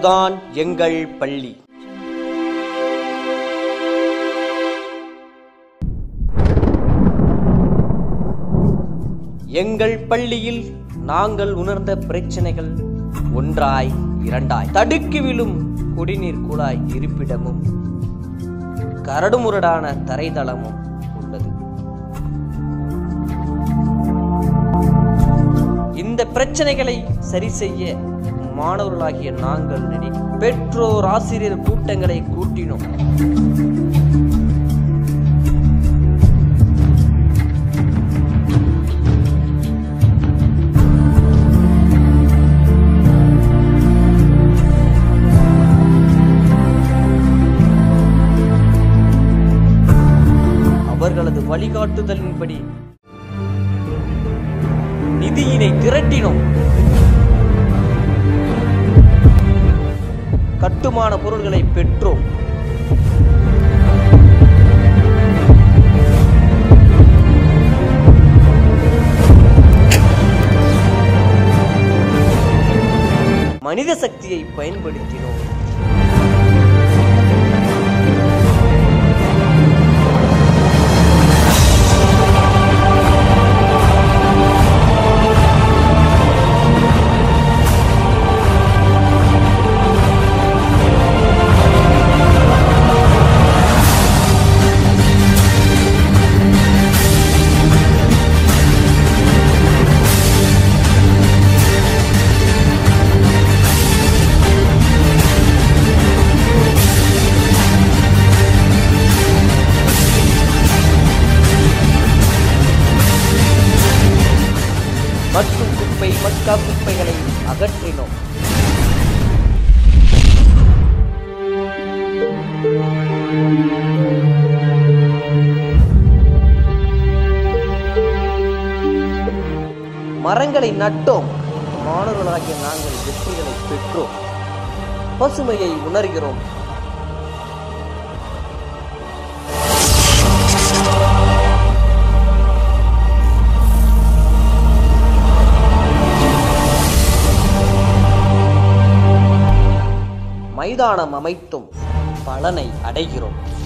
அதுதான் எங்கள் பள்ளி எங்கள் பள்ளியில் நாங்கள் உணர்ந்த பிரச்சனைகள் ஒன்றாய் இரண்டாய் தடுக்கி விழும் குடிநீர் குழாய் இருப்பிடமும் கரடுமுரடான தரைதளமும் உள்ளது இந்த பிரச்சனைகளை சரி செய்ய மாணவர்களாகிய நாங்கள் நினை பெற்றோர் ஆசிரியர் கூட்டங்களை கூட்டினோம் அவர்களது வழிகாட்டுதலின்படி நிதியினை திரட்டினோம் கட்டுமான பொருள்களை பெற்றோம் மனித சக்தியை பயன்படுத்தினோம் மற்றும் குப்பை மக்கா குப்பைகளை அகற்றினோம் மரங்களை நட்டோம் மாணவர்களாகிய நாங்கள் வெற்றிகளை பெற்றோம் பசுமையை உணர்கிறோம் மைதானம் அமைத்தும் பலனை அடைகிறோம்